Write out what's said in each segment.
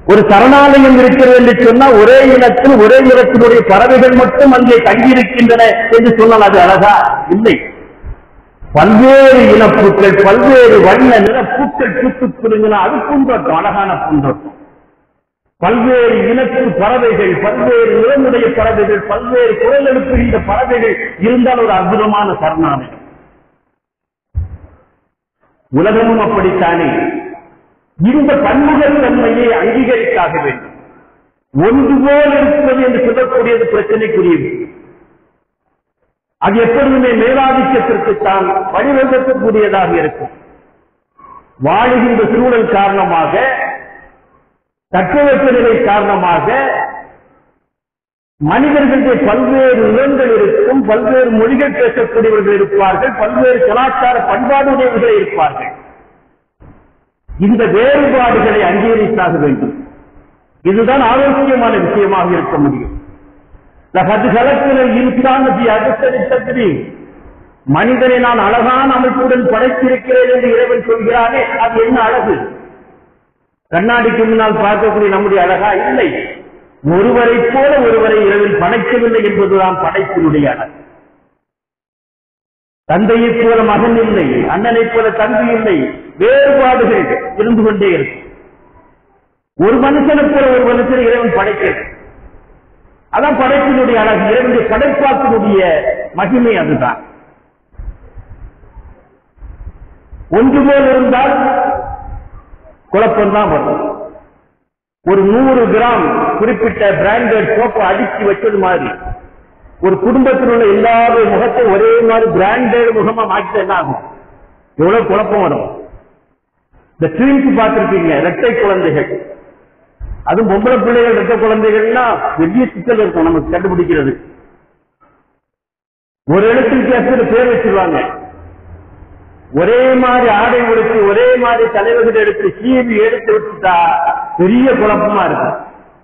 ஒரு சரணாலயம் இருக்கிறது என்று சொன்னால் ஒரே இனத்தில் ஒரே இனத்தினுடைய பறவைகள் மட்டும் அங்கே தங்கியிருக்கின்றன என்று சொன்னால் அது அழகா இல்லை பல்வேறு இனப்பூக்கள் பல்வேறு வண்ண நிற பூக்கள் பூத்து குலுங்கின அது பூந்தோட்டம் அழகான பூந்தோட்டம் பல்வேறு இனத்து பறவைகள் பல்வேறு நிறமுடைய பறவைகள் பல்வேறு குரல் எழுப்புகின்ற பறவைகள் இருந்தால் ஒரு அற்புதமான சரணாலயம் உலகமும் அப்படித்தானே இந்த பன்முகத்தன்மையை அங்கீகரித்தாக வேண்டும் ஒன்று போல் இருப்பது என்று சொல்லக்கூடியது பிரச்சனைக்குரியது அது எப்பொழுதுமே மேலாதிக்கத்திற்கு தான் வழிவகுக்கக்கூடியதாக இருக்கும் வாழுகின்ற சூழல் காரணமாக தட்பவெப்ப நிலை காரணமாக மனிதர்களுடைய பல்வேறு நிலங்கள் இருக்கும் பல்வேறு மொழிகள் பேசக்கூடியவர்கள் இருப்பார்கள் பல்வேறு கலாச்சார பண்பாடுடையவர்கள் இருப்பார்கள் இந்த வேறுபாடுகளை அங்கீகரித்தாக வேண்டும் இதுதான் ஆரோக்கியமான விஷயமாக இருக்க முடியும் லகது கலத்தினர் இன்சானதி அடுத்தடி மனிதனை நான் அழகான அமைப்புடன் படைத்திருக்கிறேன் என்று இறைவன் சொல்கிறானே அது என்ன அழகு கண்ணாடிக்கு முன்னால் பார்க்கக்கூடிய நம்முடைய அழகா இல்லை ஒருவரை போல ஒருவரை இரவில் படைக்கவில்லை என்பதுதான் படைப்பினுடைய அழகு தந்தையைப் போல மகன் இல்லை அண்ணனைப் போல தந்தை இல்லை வேறுபாடுகள் இருந்து கொண்டே இருக்கும் ஒரு மனுஷனை போல ஒரு மனுஷனை இறைவன் படைக்கிறது அதான் படைப்பினுடைய அழகு இறைவனுடைய படைப்பாக்கினுடைய மகிமை அதுதான் ஒன்று போல் இருந்தால் குழப்பம்தான் வரும் ஒரு நூறு கிராம் குறிப்பிட்ட பிராண்டட் சோப்பை அடிச்சு வச்சது மாதிரி ஒரு குடும்பத்தில் உள்ள எல்லாருடைய முகத்தை ஒரே மாதிரி பிராண்டட் முகமா மாற்றி என்ன ஆகும் எவ்வளவு குழப்பம் வரும் இந்த ட்வீன்ஸ் பார்த்திருப்பீங்க இரட்டை குழந்தைகள் அதுவும் பொம்பளை பிள்ளைகள் இரட்டை குழந்தைகள்னா பெரிய சிக்கல் இருக்கும் நமக்கு கண்டுபிடிக்கிறது ஒரு எழுத்து வித்தியாசத்தில் பேர் வச்சிருவாங்க ஒரே மாதிரி ஆடை உடுத்தி ஒரே மாதிரி தலைவர்கள் எடுத்து சீவி எடுத்து விட்டுட்டா பெரிய குழப்பமா இருக்கும்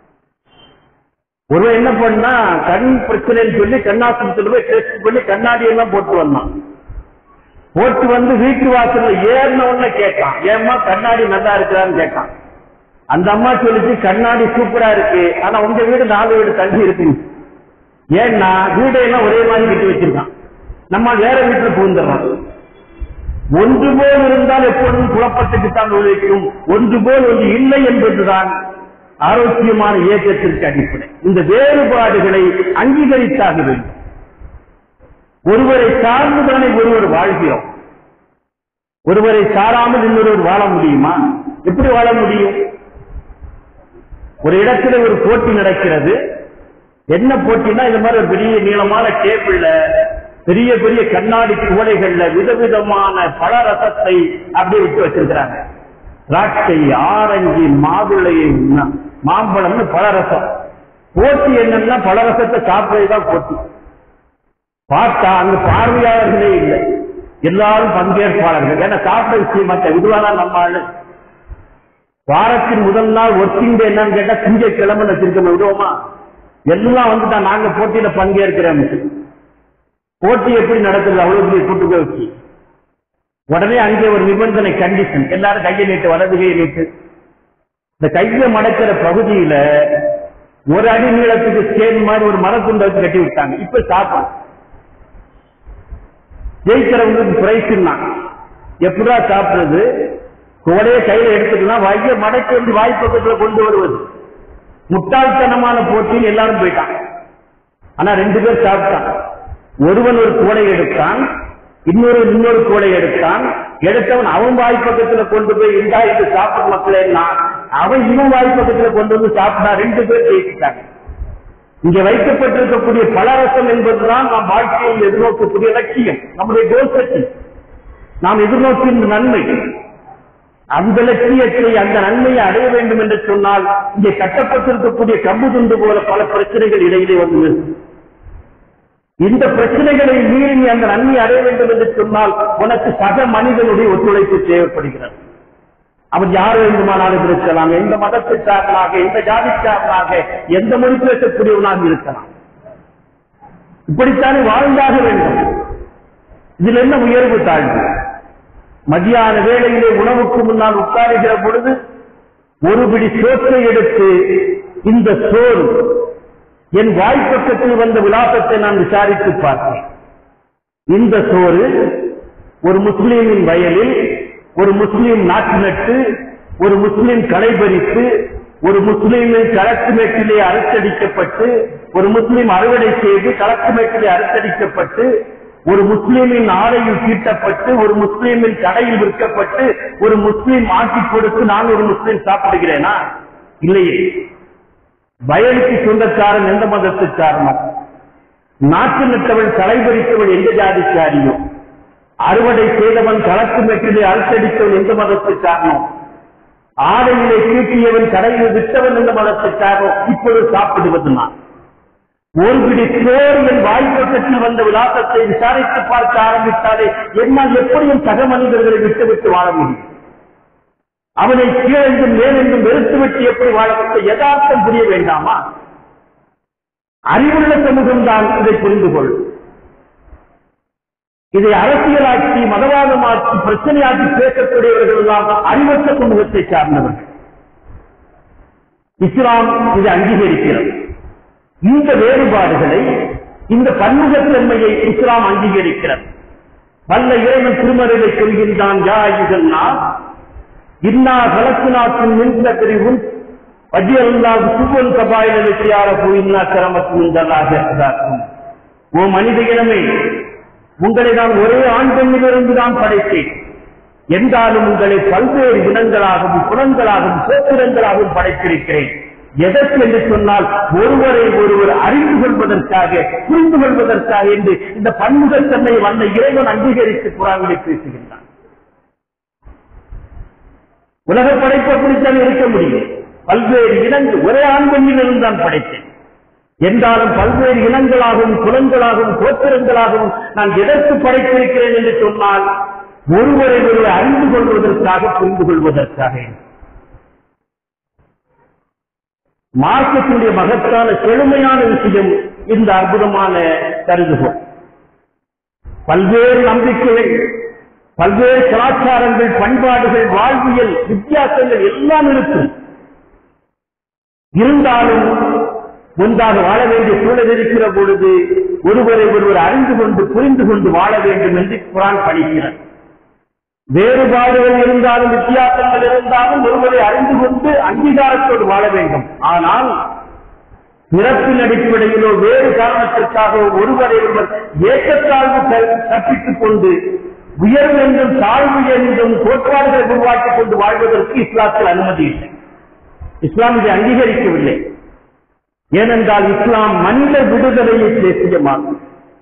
ஒருவன் என்ன பண்ணா கண் பிரச்சனைன்னு சொல்லி கண்ணாஸ்பத்திரியில் போய் டெஸ்ட் பண்ணி கண்ணாடி எல்லாம் போட்டு வந்தான் போட்டு வந்து வீட்டு வாசல்ல ஏறின உடனே கேட்டான் ஏம்மா கண்ணாடி நல்லா இருக்கிறான்னு கேட்டான் அந்த அம்மா சொல்லிச்சு கண்ணாடி சூப்பரா இருக்கு ஆனா உங்க வீடு நாலு வீடு தள்ளி இருக்கு ஏன்னா வீடையெல்லாம் ஒரே மாதிரி கட்டி வச்சிருக்கான் நம்ம வேற வீட்டுல புகுந்துடுறோம் ஒன்று போல் இருந்தால் எப்பொழுதும் குழப்பத்துக்கு தான் உழைக்கும் ஒன்று போல் ஒன்று இல்லை என்பதுதான் ஆரோக்கியமான இயக்கத்திற்கு அடிப்படை இந்த வேறுபாடுகளை அங்கீகரித்தாக வேண்டும் ஒருவரை சார்ந்துதானே ஒருவர் வாழ்கிறோம் ஒருவரை சாராமல் இன்னொருவர் வாழ முடியுமா எப்படி வாழ முடியும் ஒரு இடத்துல ஒரு போட்டி நடக்கிறது என்ன போட்டினா இந்த மாதிரி ஒரு பெரிய நீளமான டேபிள்ல பெரிய பெரிய கண்ணாடி குவளைகள்ல விதவிதமான பல ரசத்தை அப்படியே விட்டு வச்சிருக்கிறாங்க திராட்சை ஆரஞ்சு மாதுளை ந- மாம்பழம்னு பல ரசம் போட்டி என்னன்னா பல ரசத்தை சாப்பிடுறதுதான் போட்டி பார்த்தா அங்க பார்வையாளர்களே இல்லை எல்லாரும் பங்கேற்பாளர்கள் ஏன்னா சாப்பிட விஷயம் மற்ற விடுவானா நம்ம ஆளு வாரத்தின் முதல் நாள் ஒர்க்கிங் டே என்னன்னு கேட்டா திங்கட்கிழமை வச்சிருக்க விடுவோமா எல்லாம் வந்துட்டா நாங்க போட்டியில பங்கேற்கிறோம் போட்டி எப்படி நடக்குது அவ்வளவு பெரிய கூட்டுக்க வச்சு உடனே அங்கே ஒரு நிபந்தனை கண்டிஷன் எல்லாரும் கையை நீட்டு வலது கையை நீட்டு இந்த கையை மடக்கிற பகுதியில ஒரு அடி நீளத்துக்கு ஸ்கேல் மாதிரி ஒரு மரத்துண்டை வச்சு கட்டி விட்டாங்க இப்ப சாப்பிடும் ஜெயிக்கிறவங்களுக்கு பிரைஸ் எப்படா சாப்பிடுறது குவலையை கையில எடுத்துக்கலாம் வாய்க்க மடக்கி வந்து வாய் பக்கத்துல கொண்டு வருவது முட்டாள்தனமான போட்டியில் எல்லாரும் போயிட்டான் ஆனா ரெண்டு பேர் சாப்பிட்டான் ஒருவன் ஒரு கூடை எடுத்தான் இன்னொரு இன்னொரு கூடை எடுத்தான் எடுத்தவன் அவன் வாய் பக்கத்துல கொண்டு போய் இந்தா இது சாப்பிட மக்களேன்னா அவன் இவன் வாய் பக்கத்துல கொண்டு வந்து சாப்பிட்டா ரெண்டு பேர் ஜெயிச்சிட்டாங்க இங்க வைக்கப்பட்டிருக்கக்கூடிய பலரசம் என்பதுதான் நாம் வாழ்க்கையில் எதிர்நோக்கக்கூடிய லட்சியம் நம்முடைய கோல் சக்தி நாம் எதிர்நோக்கின்ற நன்மை அந்த லட்சியத்தை அந்த நன்மையை அடைய வேண்டும் என்று சொன்னால் இங்கே கட்டப்பட்டிருக்கக்கூடிய கம்பு துண்டு போல பல பிரச்சனைகள் இடையிலே வந்து நிற்கும். இந்த பிரச்சனைகளை மீறி நீ அந்த நன்மையை அடைய வேண்டும் என்று சொன்னால் உனக்கு சக மனிதனுடைய ஒத்துழைப்பு தேவைப்படுகிறது அவன் யார் வேண்டுமானாலும் இருக்கலாம் எந்த மதத்தை சார்பாக எந்த ஜாதி சார்பாக எந்த மொழி பேசக்கூடியவனாக இருக்கலாம் இப்படித்தானே வாழ்ந்தாக வேண்டும் இதில் என்ன உயர்வு தாழ்வு மதியான வேளையிலே உணவுக்கு முன்னால் உட்காருகிற பொழுது ஒரு பிடி சோற்றை எடுத்து இந்த சோல் என் வாய்ப்பக்கத்தில் வந்த விலாசத்தை நான் விசாரித்து பார்த்தேன் இந்த சோறு ஒரு முஸ்லீமின் வயலில் ஒரு முஸ்லீம் நாட்டு நட்டு ஒரு முஸ்லீம் களைபறித்து ஒரு முஸ்லீமின் களத்து மேட்டிலே அறுத்தடிக்கப்பட்டு ஒரு முஸ்லீம் அறுவடை செய்து களத்து மேட்டிலே அறுத்தடிக்கப்பட்டு ஒரு முஸ்லீமின் ஆடையில் தீட்டப்பட்டு ஒரு முஸ்லீமின் கடையில் விற்கப்பட்டு ஒரு முஸ்லீம் ஆக்கி கொடுத்து நான் ஒரு முஸ்லீம் சாப்பிடுகிறேனா இல்லையே வயலுக்கு சொந்தக்காரன் எந்த மதத்துக்காரனும் நாட்டு நட்டவன் தலைபறித்தவன் எந்த ஜாதிக்காரியோ அறுவடை செய்தவன் களத்து மெட்டிலே அறுத்தடித்தவன் எந்த மதத்துக்காரனோ ஆடையிலே தீட்டியவன் கடையில் விற்றவன் எந்த மதத்துக்காரனோ இப்பொழுது சாப்பிடுவது நான் ஒரு பிடி சோறு என் வாய்ப்பக்கத்தில் வந்த விலாசத்தை விசாரித்து பார்க்க ஆரம்பித்தாலே என்னால் எப்படியும் சக மனிதர்களை விட்டுவிட்டு வாழ முடியும் அவனை கீழெங்கும் மேலெங்கும் வெறுத்துவிட்டு எப்படி வாழ வேண்டும் யதார்த்தம் புரிய வேண்டாமா அறிவுள்ள சமூகம் தான் இதை புரிந்து கொள் இதை அரசியலாட்சி மதவாதமாக்கி பிரச்சனையாக்கி பேசக்கூடியவர்கள் எல்லாம் அறிவற்ற சமூகத்தை சார்ந்தவர்கள் இஸ்லாம் இதை அங்கீகரிக்கிறது இந்த வேறுபாடுகளை இந்த பன்முகத்தன்மையை இஸ்லாம் அங்கீகரிக்கிறது வல்ல இறைவன் திருமறையை சொல்கின்றான் யா இதுன்னா இன்னா கலத்தினாக்கும் மின்ன பிரிவும் வஜ்ஜல்லாஹு சுவன் கபாயில வெற்றியாரப்பு இன்னா கிரமத்தும் இந்தலாகும் ஓ மனித இனமே உங்களை நான் ஒரே ஆண் பெண்ணிலிருந்து தான் படைத்தேன் என்றாலும் உங்களை பல்வேறு இனங்களாகவும் குணங்களாகவும் சோத்திரங்களாகவும் படைத்திருக்கிறேன் எதற்கு என்று சொன்னால் ஒருவரை ஒருவர் அறிந்து கொள்வதற்காக புரிந்து கொள்வதற்காக என்று இந்த பன்முகத்தன்மை வந்த இறைவன் அங்கீகரித்து குரானிலே பேசுகின்றான் உலக படைப்பு அப்படித்தான் இருக்க முடியும் பல்வேறு இனங்கள் ஒரே ஆண் பெண்ணிலிருந்து தான் படைத்தேன் என்றாலும் பல்வேறு இனங்களாகவும் குலங்களாகவும் கோத்திரங்களாகவும் நான் எதற்கு படைத்திருக்கிறேன் என்று சொன்னால் ஒருவரை ஒருவர் அறிந்து கொள்வதற்காக புரிந்து கொள்வதற்காக மார்க்கத்தினுடைய மகத்தான செழுமையான விஷயம் இந்த அற்புதமான கருதுகோள் பல்வேறு நம்பிக்கைகள் பல்வேறு கலாச்சாரங்கள் பண்பாடுகள் வாழ்வியல் வித்தியாசங்கள் எல்லாம் இருக்கும் இருந்தாலும் ஒன்றாக வாழ வேண்டிய சூழல் இருக்கிற பொழுது ஒருவரை ஒருவர் அறிந்து கொண்டு புரிந்து கொண்டு வாழ வேண்டும் என்று குரான் பணிக்கிறார் வேறுபாடுகள் இருந்தாலும் வித்தியாசங்கள் இருந்தாலும் ஒருவரை அறிந்து கொண்டு அங்கீகாரத்தோடு வாழ வேண்டும் ஆனால் பிறப்பின் அடிப்படையிலோ வேறு காரணத்திற்காக ஒருவரை ஒருவர் ஏற்றத்தாழ்வு கற்பித்துக் கொண்டு உயர்வு என்றும் தாழ்வு என்றும் கோட்பாடுகளை உருவாக்கிக் கொண்டு வாழ்வதற்கு இஸ்லாத்தில் அனுமதி இல்லை இஸ்லாம் இதை அங்கீகரிக்கவில்லை ஏனென்றால் இஸ்லாம் மனித விடுதலையை பேசிய மார்க்கம்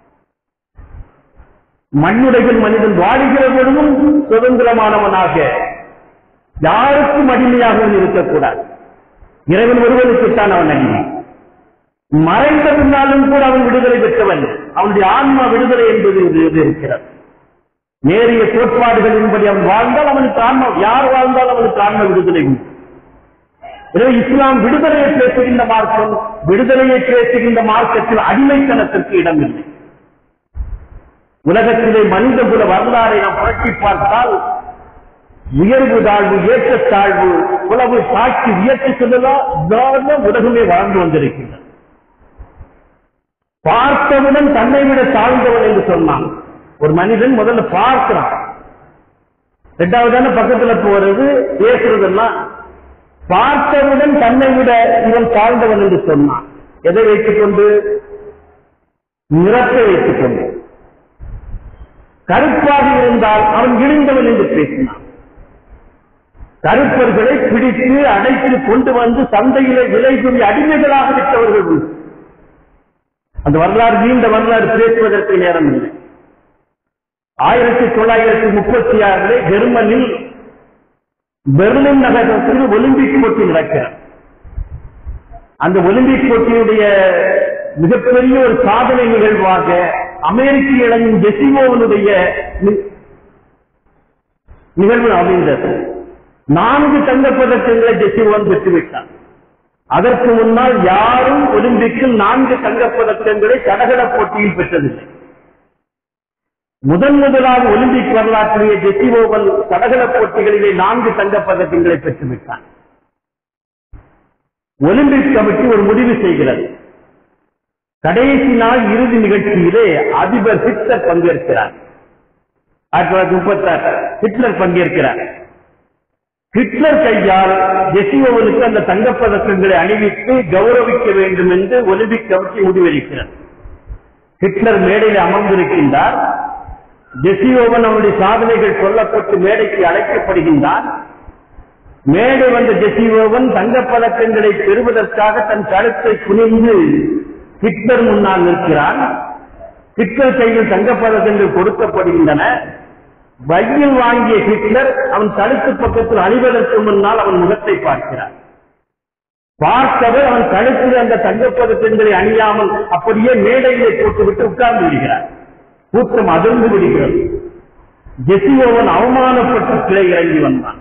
மண்ணுடையில் மனிதன் வாழுகிற பொழுதும் சுதந்திரமானவனாக யாருக்கும் அடிமையாகவும் இருக்கக்கூடாது இறைவன் ஒருவனுக்குத்தான் அவன் அடிமை மறைந்த பின்னாலும் கூட அவன் விடுதலை பெற்றவன் அவனுடைய ஆன்மா விடுதலை என்பது இது இருக்கிறது நேரிய கோட்பாடுகளின்படி அவன் வாழ்ந்தால் அவனுக்கு ஆன்மா யார் வாழ்ந்தால் அவனுக்கு ஆன்ம விடுதலை உண்டு எனவே இஸ்லாம் விடுதலையை பேசுகின்ற மார்க்கம் விடுதலையை பேசுகின்ற மார்க்கத்தில் அடிமைத்தனத்திற்கு இடமில்லை உலகத்திலே மனித குல வரலாறை நாம் புரட்டி பார்த்தால் உயர்வு தாழ்வு ஏற்றத்தாழ்வு உலகு சாட்சி வியர்த்தி சொல்லலாம் உலகமே வாழ்ந்து வந்திருக்கின்றது பார்த்தவுடன் தன்னை விட தாழ்ந்தவன் என்று சொன்னான் ஒரு மனிதன் முதல்ல பார்க்கிறான் ரெண்டாவதான பக்கத்துல போறது பேசுறதெல்லாம் பார்த்தவுடன் தன்னை விட இவன் தாழ்ந்தவன் என்று சொன்னான் எதை வைத்துக் கொண்டு நிறத்தை வைத்துக் கொண்டு கருப்பாக இருந்தால் அவன் இழிந்தவன் என்று பேசினான் கருப்பர்களை பிடித்து அடைத்து கொண்டு வந்து சந்தையிலே விலை கூறி அடிமைகளாக விட்டவர்கள் உண்டு அந்த வரலாறு நீண்ட வரலாறு பேசுவதற்கு நேரம் இல்லை ஆயிரத்தி தொள்ளாயிரத்தி முப்பத்தி ஆறிலே ஜெர்மனில் பெர்லின் நகரத்தில் ஒலிம்பிக் போட்டி நடக்கிறது அந்த ஒலிம்பிக் போட்டியுடைய மிகப்பெரிய ஒரு சாதனை நிகழ்வாக அமெரிக்க இளைஞன் ஜெசிமோவனுடைய நிகழ்வு அமைந்தது நான்கு தங்கப்பதக்கங்களை ஜெசிமோவன் பெற்றுவிட்டார் அதற்கு முன்னால் யாரும் ஒலிம்பிக்கில் நான்கு தங்கப்பதக்கங்களை தடகள போட்டியில் பெற்றதில்லை முதன் முதலாக ஒலிம்பிக் வரலாற்றிலேயே ஜெசிமோவன் தடகள போட்டிகளிலே நான்கு தங்கப்பதக்கங்களை பெற்றுவிட்டான் ஒலிம்பிக் கமிட்டி ஒரு முடிவு செய்கிறது கடைசி நாள் இறுதி நிகழ்ச்சியிலே அதிபர் ஹிட்லர் பங்கேற்கிறார் ஆயிரத்தி தொள்ளாயிரத்தி முப்பத்தாறு ஹிட்லர் பங்கேற்கிறார் ஹிட்லர் கையால் ஜெசியோவனுக்கு அந்த தங்கப்பதக்கங்களை அணிவித்து கௌரவிக்க வேண்டும் என்று ஒலிம்பிக் கமிட்டி முடிவெடுக்கிறார் ஹிட்லர் மேடையில் அமர்ந்திருக்கின்றார் ஜெசியோவன் அவருடைய சாதனைகள் சொல்லப்பட்டு மேடைக்கு அழைக்கப்படுகின்றான் மேடை வந்த ஜெசியோவன் தங்கப்பதக்கங்களை பெறுவதற்காக தன் கழுத்தை குனிந்து ஹிட்லர் முன்னால் நிற்கிறான் ஹிட்லர் கையில் தங்கப்பதக்கங்கள் கொடுக்கப்படுகின்றன பையில் வாங்கிய ஹிட்லர் அவன் கழுத்து பக்கத்தில் அணிவதற்கு முன்னால் அவன் முகத்தை பார்க்கிறான் பார்த்தவர் அவன் கழுத்தில் அந்த தங்கப்பதக்கங்களை அணியாமல் அப்படியே மேடையிலே போட்டுவிட்டு உட்கார்ந்து விடுகிறார் கூட்டம் அதிர்ந்து விடுகிறது ஜெசியோவன் அவமானப்பட்டு கிளை இறங்கி வந்தான்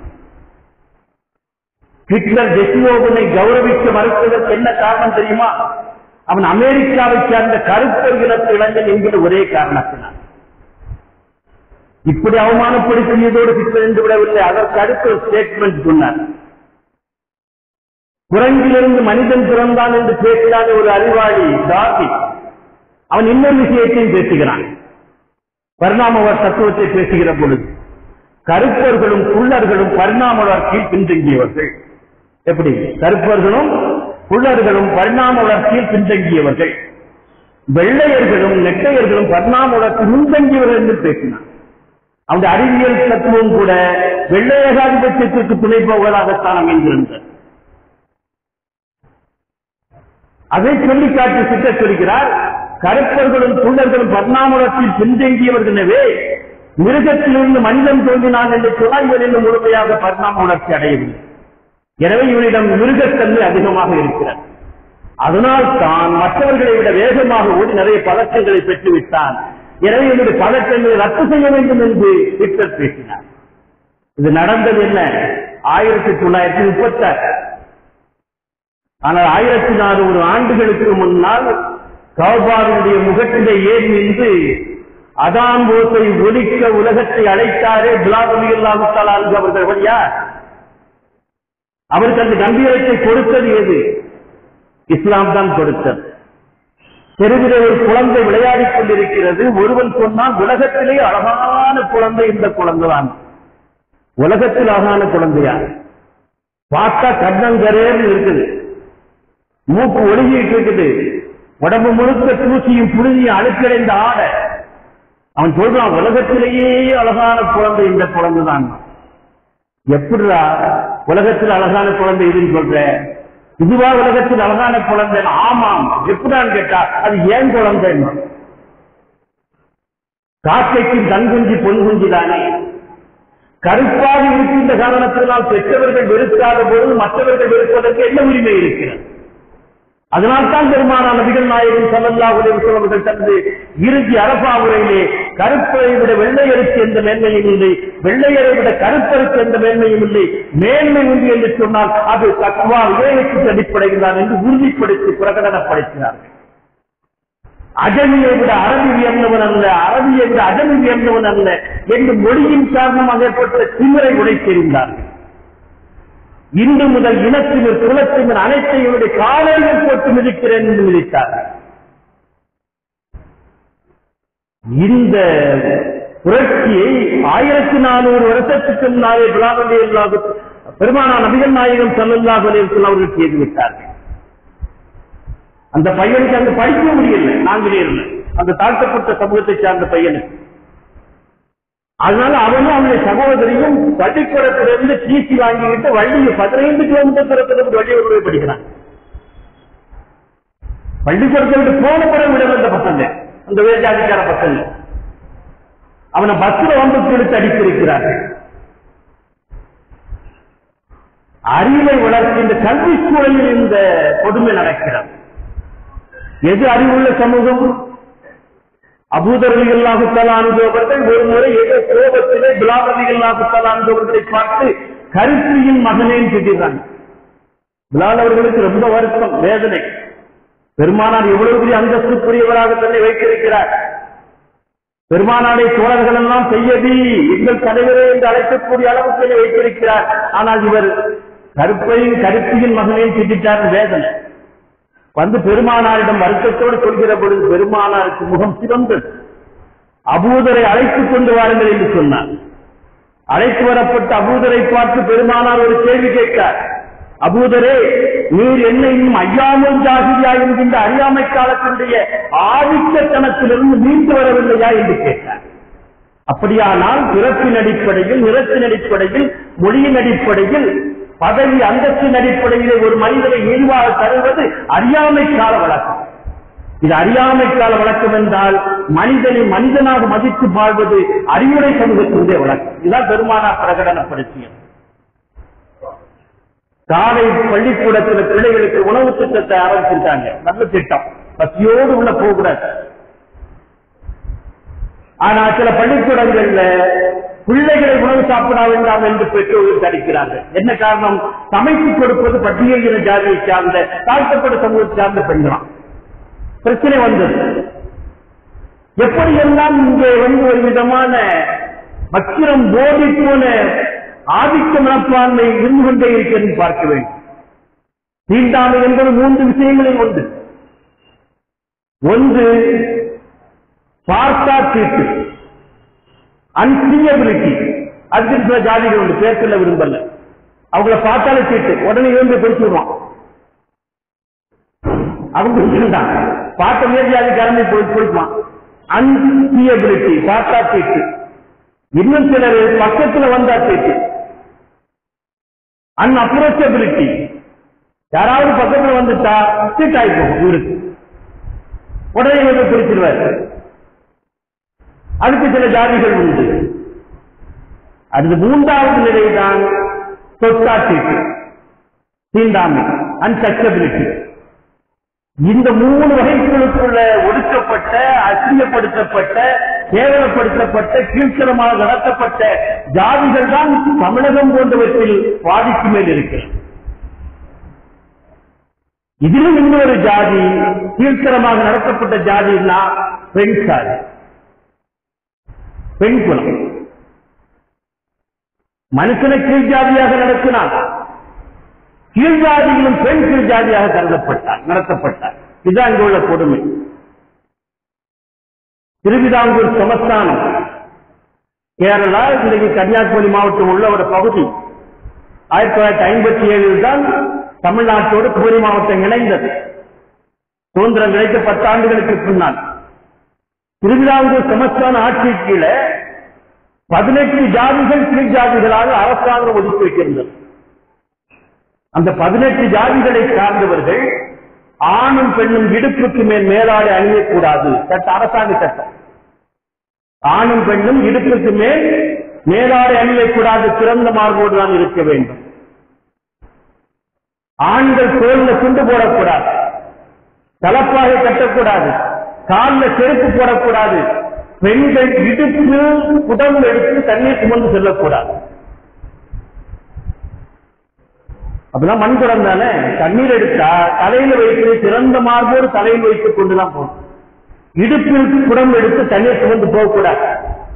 ஹிட்லர் ஜெசியோவனை கௌரவிக்க மறுத்ததற்கு என்ன காரணம் தெரியுமா அவன் அமெரிக்காவை சேர்ந்த கருப்பர் இனத்து இளைஞன் என்கிற ஒரே காரணத்தினால் இப்படி அவமானப்படுத்தியதோடு ஹிட்லர் என்று விடவில்லை அதற்கு அடுத்த ஒரு ஸ்டேட்மெண்ட் சொன்னார் குரங்கிலிருந்து மனிதன் பிறந்தான் என்று பேசினாத ஒரு அறிவாளி டார்வி அவன் இன்னொரு விஷயத்தையும் பேசுகிறான் பரிணாம தத்துவத்தை பேசுகிற பொழுது கருப்பர்களும் குள்ளர்களும் பரிணாம வளர்ச்சியில் பின்தங்கியவர்கள் எப்படி கருப்பர்களும் குள்ளர்களும் பரிணாம வளர்ச்சியில் பின்தங்கியவர்கள் வெள்ளையர்களும் நெட்டையர்களும் பரிணாம வளர்ச்சி முன்தங்கியவர்கள் என்று பேசினார் அந்த அறிவியல் தத்துவம் கூட வெள்ளை ஏகாதிபத்தியத்திற்கு துணை போவதாகத்தான் அமைந்திருந்தது அதை சொல்லி காட்டி சிட்ட சொல்கிறார் கருப்பர்களும் குள்ளர்களும் பரிணாமத்தில் பின்தங்கியவர்கள் எனவே மிருகத்திலிருந்து மனிதன் தோன்றினான் என்று சொன்னால் இவன் இன்னும் முழுமையாக பரிணாம உணர்ச்சி அடையவில்லை எனவே இவனிடம் மிருகத்தன்மை அதிகமாக இருக்கிறது அதனால் தான் மற்றவர்களை விட வேகமாக ஓடி நிறைய பதக்கங்களை பெற்றுவிட்டான் எனவே இவனுடைய பதக்கங்களை ரத்து செய்ய வேண்டும் என்று ஹிட்லர் பேசினார் இது நடந்தது என்ன ஆயிரத்தி தொள்ளாயிரத்தி முப்பத்தாறு ஆனால் ஆயிரத்தி நானூறு ஆண்டுகளுக்கு முன்னால் கௌபாவினுடைய முகத்திலே ஏறி நின்று அதான் போசை ஒலிக்க உலகத்தை அழைத்தாரே பிலாபலி அல்லாஹால் அவர்கள் யார் அவருக்கு அந்த கம்பீரத்தை கொடுத்தது எது இஸ்லாம் தான் கொடுத்தது தெருவிலே ஒரு குழந்தை விளையாடிக் கொண்டிருக்கிறது ஒருவன் சொன்னால் உலகத்திலே அழகான குழந்தை இந்த குழந்தை தான் உலகத்தில் அழகான குழந்தையா பார்த்தா கண்ணங்கரேன்னு இருக்குது மூக்கு ஒழுகிட்டு இருக்குது உடம்பு முழுக்க தூசியும் புழுதியும் அழுக்கடைந்த ஆட அவன் சொல்றான் உலகத்திலேயே அழகான குழந்தை இந்த குழந்தை தான் எப்படிடா உலகத்தில் அழகான குழந்தை இதுன்னு சொல்ற இதுவா உலகத்தில் அழகான குழந்தை ஆமாம் எப்படின்னு கேட்டா அது ஏன் குழந்தை காக்கைக்கும் தன் குஞ்சு பொன் குஞ்சு தானே கருப்பாக இருக்கின்ற காரணத்தினால் பெற்றவர்கள் வெறுக்காத பொழுது மற்றவர்கள் வெறுப்பதற்கு என்ன உரிமை இருக்கிறது அதனால்தான் பெருமானா நபிகள் நாயகன் சல்லல்லா அவர்கள் தனது இறுதி அரபா உரையிலே கருப்பரை விட வெள்ளையருக்கு எந்த மேன்மையும் இல்லை வெள்ளையரை விட கருப்பருக்கு எந்த மேன்மையும் இல்லை மேன்மை உண்டு என்று சொன்னால் அது தக்குவா விவேகத்துக்கு அடிப்படையில் தான் என்று உறுதிப்படுத்தி பிரகடனப்படுத்தினார்கள் அஜமியை விட அரபி உயர்ந்தவன் அல்ல அரபியை விட அஜமி உயர்ந்தவன் அல்ல என்று மொழியின் காரணமாக ஏற்பட்ட திமிரை உடைத்தெறிந்தார்கள் இன்று முதல் இனத்தினர் குலத்தினர் அனைத்தையும் காலையில் போட்டு மிதிக்கிறேன் என்று மிதித்தார்கள் இந்த புரட்சியை ஆயிரத்தி நானூறு வருஷத்துக்கு முன்னாலே பிலாவலி அல்லாஹு பெருமானா நபிகள் நாயகம் சல்லல்லாஹு அலைஹி அவர்கள் செய்து விட்டார்கள் அந்த பையனுக்கு அங்கு படிக்க முடியல நாங்களே அந்த தாழ்த்தப்பட்ட சமூகத்தை சார்ந்த பையனுக்கு அதனால அவனும் அவனுடைய சகோதரியும் பள்ளிக்கூடத்திலிருந்து டிசி வாங்கிக்கிட்டு வள்ளியை பதினைந்து கிலோமீட்டர் தூரத்திலிருந்து வள்ளியை போய் படிக்கிறான் பள்ளிக்கூடத்தை விட்டு போன பிறகு விட வந்த பசங்க அந்த வேஜாதிக்கார பசங்க அவனை பஸ்ல வந்து எடுத்து அடித்திருக்கிறார்கள் அறிவை வளர்க்கின்ற கல்வி சூழலில் இந்த கொடுமை நடக்கிறது எது அறிவுள்ள சமூகம் அபூதரலிகளாக தலான்கவர்கள் ஒரு முறை ஏதோ கோபத்திலே பிலாபதிகளாக தலான்கவர்களை பார்த்து கருத்தியின் மகனேன்னு திட்டாங்க பிலால் அவர்களுக்கு ரொம்ப வருத்தம் வேதனை பெருமானார் எவ்வளவு பெரிய அந்தஸ்துக்குரியவராக தன்னை வைத்திருக்கிறார் பெருமானாரை தோழர்கள் எல்லாம் செய்யதி எங்கள் தலைவரே என்று அழைக்கக்கூடிய அளவுக்கு என்னை வைத்திருக்கிறார் ஆனால் இவர் கருப்பையும் கருப்பியின் மகனையும் திட்டார் வேதனை வந்து பெருமானாரிடம் வருத்தத்தோடு சொல்கிற பொழுது பெருமானாருக்கு முகம் சிறந்தது அபூதரை அழைத்துக் கொண்டு வாருங்கள் என்று சொன்னார் அழைத்து வரப்பட்ட அபூதரை பார்த்து பெருமானார் ஒரு கேள்வி கேட்டார் அபூதரே நீர் என்ன இன்னும் ஐயாமல் ஜாகிரியா என்கின்ற அறியாமை காலத்தினுடைய ஆதிக்கத்தனத்திலிருந்து மீண்டு வரவில்லையா என்று கேட்டார் அப்படியானால் பிறப்பின் அடிப்படையில் நிறத்தின் அடிப்படையில் மொழியின் அடிப்படையில் பதவி அந்தஸ்தின் அடிப்படையிலே ஒரு மனிதனை இழிவாக தருவது அறியாமை கால வழக்கம் இது அறியாமை கால வழக்கம் என்றால் மனிதனை மனிதனாக மதித்து வாழ்வது அறிவுரை சமூகத்தினுடைய வழக்கம் இதுதான் பெருமானா பிரகடனப்படுத்தியது காலை பள்ளிக்கூடத்தில் பிள்ளைகளுக்கு உணவு திட்டத்தை ஆரம்பிச்சிருக்காங்க நல்ல திட்டம் பசியோடு உள்ள போகக்கூடாது ஆனா சில பள்ளிக்கூடங்கள்ல பிள்ளைகளை உணவு சாப்பிட வேண்டாம் என்று பெற்றோர்கள் தடுக்கிறார்கள் என்ன காரணம் சமைத்து கொடுப்பது பட்டியலின ஜாதியை சார்ந்த தாழ்த்தப்பட்ட சமூகத்தை சார்ந்த பெண்களாம் பிரச்சனை வந்தது எப்படியெல்லாம் இங்கே வந்து ஒரு விதமான வக்கிரம் போதை போன ஆதிக்க மனப்பான்மை இருந்து கொண்டே இருக்கிறது பார்க்க வேண்டும் தீண்டாமை என்பது மூன்று விஷயங்களில் ஒன்று ஒன்று பார்த்தா தீட்டு அன்சீயபிலிட்டி அதுக்கு சில ஜாதிகள் உண்டு பேர் சொல்ல விரும்பல அவங்கள பார்த்தாலே தீட்டு உடனே இருந்து பிடிச்சுடுவான் அவங்க இருந்தான் பார்த்த மேல் ஜாதி கரம்பி போய் கொடுப்பான் அன்சீயபிலிட்டி பார்த்தா தீட்டு இன்னும் சிலர் பக்கத்துல வந்தா தீட்டு அன்அப்ரோச்சபிலிட்டி யாராவது பக்கத்துல வந்துட்டா சீட் ஆகி போகும் இவருக்கு உடனே இவங்க பிடிச்சிருவார் அதுக்கு சில ஜாதிகள் உண்டு அது மூன்றாவது நிலைதான் தொட்டாட்சிக்கு தீண்டாமை அன்டச்சபிலிட்டி இந்த மூணு வகைகளுக்குள்ள ஒடுக்கப்பட்ட அசிங்கப்படுத்தப்பட்ட கேவலப்படுத்தப்பட்ட கீழ்த்தரமாக நடத்தப்பட்ட ஜாதிகள் தான் தமிழகம் போன்றவற்றில் பாதிக்கு மேல் இருக்கிறது இதிலும் இன்னொரு ஜாதி கீழ்த்தரமாக நடத்தப்பட்ட ஜாதின்னா பெண் சாதி பெண் குலம் மனுஷனை கீழ் ஜாதியாக நடத்தினான் கீழ் ஜாதியிலும் பெண் கீழ் ஜாதியாக கருதப்பட்டார் நடத்தப்பட்டார் இதுதான் இங்கு உள்ள கொடுமை திருவிதாங்கூர் சமஸ்தானம் கேரளா இன்றைக்கு கன்னியாகுமரி மாவட்டம் உள்ள ஒரு பகுதி ஆயிரத்தி தொள்ளாயிரத்தி ஐம்பத்தி ஏழில் தான் தமிழ்நாட்டோடு குமரி மாவட்டம் இணைந்தது சுதந்திரம் கிடைத்த பத்து ஆண்டுகளுக்கு பின்னால் திருவிதாங்கூர் சமஸ்தான ஆட்சி கீழே பதினெட்டு ஜாதிகள் கீழ் ஜாதிகளாக அரசாங்கம் ஒதுக்கி வைக்கின்றது அந்த பதினெட்டு ஜாதிகளை சார்ந்தவர்கள் ஆணும் பெண்ணும் இடுப்புக்கு மேல் மேலாடை அணியக்கூடாது சட்ட அரசாங்க சட்டம் ஆணும் பெண்ணும் இடுப்புக்கு மேல் மேலாடை அணியக்கூடாது சிறந்த மார்போடு தான் இருக்க வேண்டும் ஆண்கள் தோல்ல துண்டு போடக்கூடாது தலப்பாக கட்டக்கூடாது காலில் செருப்பு போடக்கூடாது பெண்கள் இடுப்பு குடம் எடுத்து தண்ணீர் சுமந்து செல்லக்கூடாது அப்படின்னா மண் குடம் தானே தண்ணீர் எடுத்தா தலையில வைத்து திறந்த மார்போடு தலையில் வைத்துக் கொண்டுதான் போகணும் இடுப்பில் குடம் எடுத்து தண்ணீர் சுமந்து போகக்கூடாது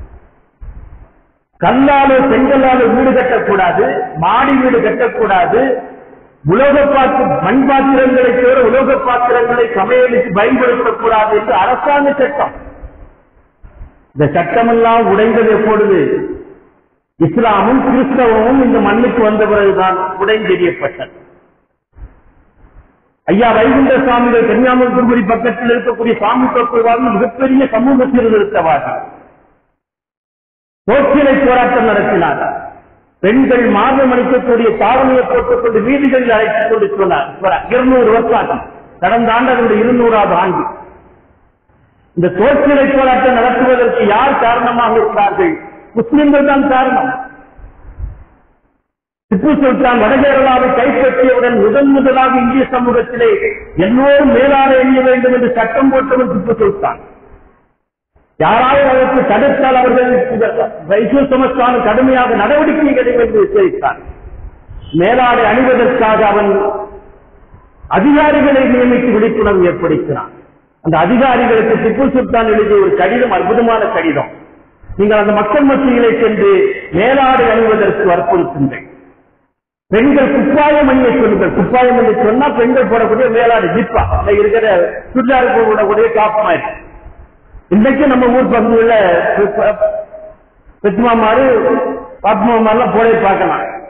கல்லாலோ செங்கல்லாலோ வீடு கட்டக்கூடாது மாடி வீடு கட்டக்கூடாது உலோக பாத்திர மண் பாத்திரங்களை தவிர உலோக பாத்திரங்களை சமையலுக்கு பயன்படுத்தக்கூடாது என்று அரசாங்க சட்டம் இந்த சட்டமெல்லாம் உடைந்தது எப்பொழுது இஸ்லாமும் கிறிஸ்தவமும் இந்த மண்ணுக்கு வந்த பிறகுதான் உடைந்தெறியப்பட்டது ஐயா வைகுண்ட சுவாமிகள் கன்னியாகுமரி பக்கத்தில் இருக்கக்கூடிய சாமி தொற்றுவார்கள் மிகப்பெரிய சமூக சீர்திருத்தவாதி தோற்றிலை போராட்டம் நடத்தினார் பெண்கள் மார்பம் அளிக்கக்கூடிய தாவணியை போட்டுக்கொண்டு வீதிகளில் அழைத்துக் கொண்டு சொன்னார் இருநூறு வருஷம் கடந்த ஆண்டு அதனுடைய இருநூறாவது ஆண்டு இந்த தோற்றிலை போராட்டம் நடத்துவதற்கு யார் காரணமாக இருந்தார்கள் முஸ்லிம்கள் தான் காரணம் திப்பு சுல்தான் வடகேரளாவை கைப்பற்றியவுடன் முதன் முதலாக இந்திய சமூகத்திலே எல்லோரும் மேலாட எண்ண வேண்டும் என்று சட்டம் போட்டவன் திப்பு சுல்தான் யாராவது அதற்கு தடுத்தால் அவர்கள் வைசூ சமஸ்தானம் கடுமையாக நடவடிக்கை எடுக்கும் என்று எச்சரித்தான் மேலாடை அணிவதற்காக அவன் அதிகாரிகளை நியமித்து விழிப்புணர்வு ஏற்படுத்தினான் அந்த அதிகாரிகளுக்கு திப்பு சுல்தான் எழுதிய ஒரு கடிதம் அற்புதமான கடிதம் நீங்கள் அந்த மக்கள் மத்தியிலே சென்று மேலாடை அணிவதற்கு வற்புறுத்துங்கள் பெண்கள் குப்பாயம் அணிய சொல்லுங்கள் குப்பாயம் அணிய சொன்னா பெண்கள் போடக்கூடிய மேலாடு ஜிப்பா இந்த இருக்கிற சுடிதாருக்கு போடக்கூடிய டாப் மாதிரி இன்னைக்கு நம்ம ஊர் பகுதியில் பெத்துமாமாரு பாத்மாமாரெல்லாம் போட பார்க்கலாம்